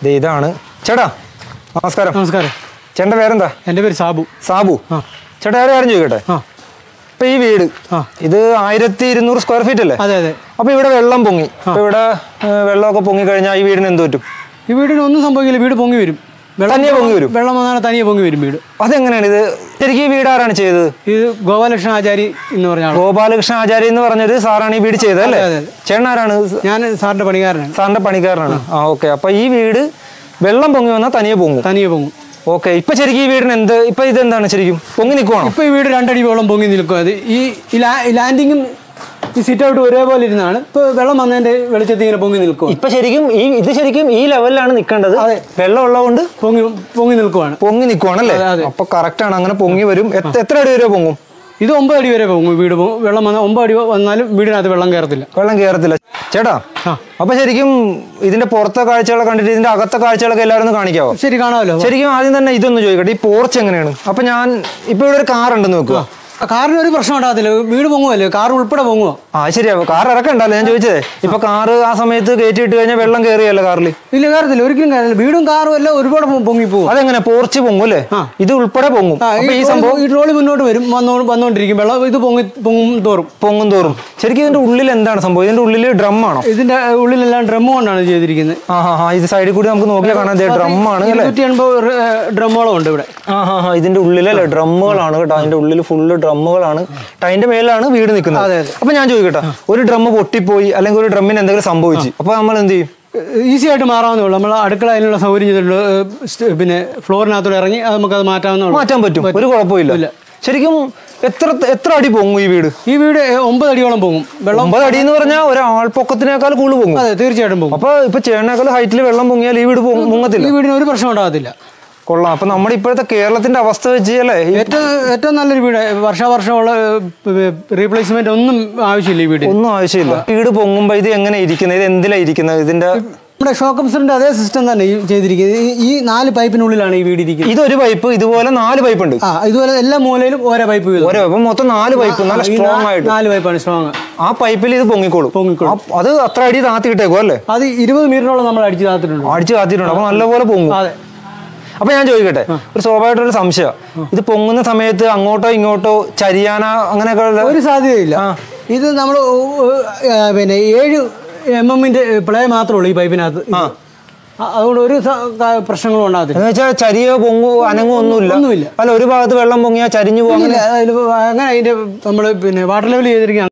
ദേ ഇതാണ് ചേട്ടാ നമസ്കാരം നമസ്കാരം ചേട്ടൻ്റെ പേരെന്താ എൻ്റെ പേര് സാബു സാബു ആ. ചേട്ടാ വേറെ കാര്യം ചോദിക്കട്ടെ ആ ഇപ്പൊ ഈ വീട് ആ. ഇത് ആയിരത്തി ഇരുന്നൂറ് സ്ക്വയർ ഫീറ്റ് അല്ലേ അതെ അതെ അപ്പൊ ഇവിടെ വെള്ളം പൊങ്ങി അപ്പൊ ഇവിടെ ഏ, വെള്ളമൊക്കെ പൊങ്ങി കഴിഞ്ഞാൽ ഈ വീടിന് എന്ത് പറ്റും ഈ വീടിന് ഒന്നും സംഭവിക്കില്ല വീട് പൊങ്ങി വരും വെള്ളം തനിയെ പൊങ്ങി വരും? വെള്ളം വന്നാൽ തനിയെ പൊങ്ങി വരും വീട് അതെങ്ങനെയാണ് ഇത് ശരിക്കും ഈ വീട് ആരാണ് ചെയ്തത് ഇത് ഗോപാലകൃഷ്ണ ആചാരി എന്ന് പറഞ്ഞ ആൾ ഗോപാലകൃഷ്ണ ആചാര്യ എന്ന് പറഞ്ഞൊരു സാറാണ് ഈ വീട് ചെയ്തത് അല്ലേ അതെ, അതെ. ചേട്ടൻ ആരാണ് ഞാൻ സാറിന്റെ പണിക്കാരനാണ് സാറിന്റെ പണിക്കാരനാണ് ആ ഓക്കെ അപ്പൊ ഈ വീട് വെള്ളം പൊങ്ങി വന്നാൽ തനിയെ പൊങ്ങും തനിയെ പൊങ്ങും ഓക്കെ ഇപ്പൊ ശരിക്കും ഈ വീടിന് എന്ത് ഇപ്പൊ ഇതെന്താണ് ശരിക്കും പൊങ്ങി നിൽക്കുവാണോ ഇപ്പൊ ഈ വീട് രണ്ടടി വെള്ളം പൊങ്ങി നിൽക്കും അത് ഈ ഈ ലാ- ഈ ലാൻഡിങ്ങും ഈ സിറ്റ് ഔട്ട് ഒരേപോലെ ഇരുന്നാണ് ഇപ്പൊ വെള്ളം വന്നതിന്റെ വെളിച്ചത്തിൽ ഇങ്ങനെ പൊങ്ങി നിൽക്കുക ഇപ്പൊ ശരിക്കും ഈ ഇത് ശരിക്കും ഈ ലെവലിലാണ് നിൽക്കേണ്ടത് അതെ. വെള്ളം ഉള്ളതുകൊണ്ട് പൊങ്ങി പൊങ്ങി നിൽക്കുവാണ് പൊങ്ങി നിൽക്കുവാണല്ലേ അതെ, അതെ. അപ്പൊ കറക്റ്റ് ആണ് അങ്ങനെ പൊങ്ങി വരും എത്ര- എത്ര അടി വരെ പൊങ്ങും ഇത് ഒമ്പത് അടി വരെ പൊങ്ങും വീട് പൊങ്ങും. വെള്ളം വന്നാൽ ഒമ്പത് അടി വന്നാലും വീടിനകത്ത് വെള്ളം കയറത്തില്ല വെള്ളം കയറത്തില്ല ചേട്ടാ ആ. അപ്പൊ ശരിക്കും ഇതിന്റെ പുറത്തെ കാഴ്ചകളെ കണ്ടിട്ട് ഇതിന്റെ അകത്തെ കാഴ്ചകളൊക്കെ എല്ലാവരും ഒന്ന് കാണിക്കാവോ ശരി കാണാമല്ലോ ശരിക്കും ആദ്യം തന്നെ ഇതൊന്ന് ചോദിക്കട്ടെ ഈ പോർച്ച് എങ്ങനെയാണ് അപ്പൊ ഞാൻ ഇപ്പൊ ഇവിടെ ഒരു കാർ ഉണ്ടെന്ന് വെക്കുക കാറിന് ഒരു പ്രശ്നം ഉണ്ടാകത്തില്ല വീട് പൊങ്ങുമല്ലേ കാർ ഉൾപ്പെടെ പൊങ്ങുമോ ആ ശരിയാ കാർ ഇറക്കണ്ടല്ലോ ഞാൻ ചോദിച്ചതേ ഇപ്പൊ കാറ് ആ സമയത്ത് കയറ്റിയിട്ട് കഴിഞ്ഞാൽ വെള്ളം കയറിയല്ലോ കാറിൽ ഇല്ല കയറത്തില്ല ഒരിക്കലും കയറില്ല വീടും കാറും എല്ലാം ഒരുപാട് പൊ- പൊങ്ങിപ്പോവും അതെങ്ങനെ പോർച്ച് പൊങ്ങും അല്ലേ ആ. ഇത് ഉൾപ്പെടെ പൊങ്ങും ആ, അപ്പൊ ഈ ട്രോളി- സംഭവം ഈ ട്രോളി മുന്നോട്ട് വരും വന്നോ വന്നുകൊണ്ടിരിക്കും വെള്ളം ഇത് പൊങ്ങി പൊങ്ങും തോറും പൊങ്ങും തോറും ശരിക്കും ഇതിന്റെ ഉള്ളിൽ എന്താണ് സംഭവം ഇതിന്റെ ഉള്ളിൽ ഡ്രം ആണോ ഇതിന്റെ ഉള്ളിലെല്ലാം ഡ്രം കൊണ്ടാണ് ചെയ്തിരിക്കുന്നത് ആ ഹാ ഹാ ഇത് സൈഡിൽ കൂടി നമുക്ക് നോക്കിയാൽ കാണാൻ ഡ്രം ആണ് അല്ലേ ഇരുന്നൂറ്റി എൺപത് ഡ്രമ്മോളം ഉണ്ട് ഇവിടെ ആ ഹാ ഹാ ഇതിന്റെ ഉള്ളിലല്ലേ ഡ്രമ്മുകളാണ് കേട്ടോ അതിന്റെ ഉള്ളിൽ ഫുള്ള് ഡ്രമ്മുകളാണ് അതിന്റെ മേലാണ് വീട് നിൽക്കുന്നത് അതെ, അതെ. അപ്പൊ ഞാൻ ചോദിക്കട്ടെ ഒരു ഡ്രം പൊട്ടിപ്പോയി അല്ലെങ്കിൽ ഒരു ഡ്രമ്മിന് എന്തെങ്കിലും സംഭവിച്ചു അപ്പൊ നമ്മൾ എന്ത് ചെയ്യും ഈസി ആയിട്ട് മാറാവുന്നേ ഉള്ളൂ നമ്മൾ അടുക്കള അതിനുള്ള സൗകര്യം ചെയ്തിട്ടുണ്ട് ഏഹ്, സ്റ്റ്- പിന്നെ ഫ്ലോറിനകത്തൂടെ ഇറങ്ങി അത് നമുക്കത് മാറ്റാവുന്നേ ഉള്ളൂ മാറ്റാൻ പറ്റും ഒരു കുഴപ്പമില്ല ഇല്ല. ശരിക്കും എത്ര എത്ര അടി പൊങ്ങും ഈ വീട് ഈ വീട് ഏഹ്, ഒമ്പത് അടിയോളം പൊങ്ങും വെള്ളം ഒമ്പത് അടി എന്ന് പറഞ്ഞാൽ ഒരാൾപ്പൊക്കത്തിനേക്കാൾ കൂടുതൽ പൊങ്ങും അതെ തീർച്ചയായിട്ടും പൊങ്ങും അപ്പൊ ഇപ്പൊ ചേട്ടനേക്കാൾ ഹൈറ്റിൽ വെള്ളം പൊങ്ങിയാൽ ഈ വീട് പൊങ്ങ- മുങ്ങത്തില്ല ഈ വീടിന് ഒരു പ്രശ്നം ഉണ്ടാകത്തില്ല കൊള്ളാം അപ്പൊ നമ്മുടെ ഇപ്പോഴത്തെ കേരളത്തിന്റെ അവസ്ഥ വെച്ച് അല്ലേ ഈ ഏറ്റവും ഏറ്റവും നല്ലൊരു വീട് വർഷാവർഷമുള്ള റീപ്ലേസ്മെന്റ് ഒന്നും ആവശ്യമില്ല ഈ വീടിന് ഒന്നും ആവശ്യമില്ല വീട് പൊങ്ങുമ്പോ ഇത് എങ്ങനെ ഇരിക്കുന്നത് ഇത് എന്തിലാ ഇരിക്കുന്നത് ഇതിന്റെ നമ്മുടെ ഷോക്ക് അബ്സറിന്റെ അതേ സിസ്റ്റം തന്നെ ഈ ചെയ്തിരിക്കുന്നത് ഈ- ഈ നാല് പൈപ്പിനുള്ളിലാണ് ഈ വീട് ഇരിക്കുന്നത് ഇതൊരു പൈപ്പ് ഇതുപോലെ നാല് പൈപ്പ് ഉണ്ട് ആ ഇതുപോലെ എല്ലാ മൂലയിലും ഓരോ പൈപ്പ് വീതം ഓരോ അപ്പൊ മൊത്തം നാല് പൈപ്പ് നല്ല ഈ സ്ട്രോങ് നാ- ആയിട്ട് നാല് പൈപ്പാണ് സ്ട്രോങ് ആ പൈപ്പിൽ ഇത് പൊങ്ങിക്കോളും പൊങ്ങിക്കോളും. ആ- അത് അത്ര അടി താത്തി കിട്ടേക്കോ അല്ലേ അത് ഇരുപത് മീറ്ററോളം നമ്മൾ അടിച്ചു താത്തിട്ടുണ്ട് അടിച്ച് കാത്തിട്ടുണ്ട് അപ്പൊ നല്ലപോലെ പൊങ്ങും അതെ അപ്പൊ ഞാൻ ചോദിക്കട്ടെ ഒരു സ്വാഭാവികമായിട്ടൊരു സംശയം ഇത് പൊങ്ങുന്ന സമയത്ത് അങ്ങോട്ടോ ഇങ്ങോട്ടോ ചരിയാന അങ്ങനെയൊക്കെ ഉള്ള ഒരു സാധ്യതയില്ല ആ. ഇത് നമ്മൾ പിന്നെ ഏഴ് എം എമ്മിന്റെ പ്ലേ മാത്രമേ ഉള്ളൂ ഈ പൈപ്പിനകത്ത് ഇത്. ആ, അതുകൊണ്ട് ഒരു സ- ക- പ്രശ്നങ്ങളും ഉണ്ടാകത്തില്ല എന്ന് വെച്ചാൽ ചരിയോ പൊങ്ങോ അനങ്ങോ ഒന്നുമില്ല ഒന്നുമില്ല. അല്ല ഒരു ഭാഗത്ത് വെള്ളം പൊങ്ങിയാൽ ചരിഞ്ഞു പോകും ഇല്ല, അതില് അങ്ങനെ അതിന്റെ നമ്മൾ പിന്നെ വാട്ടർ ലെവൽ ചെയ്തിരിക്കുകയാണ്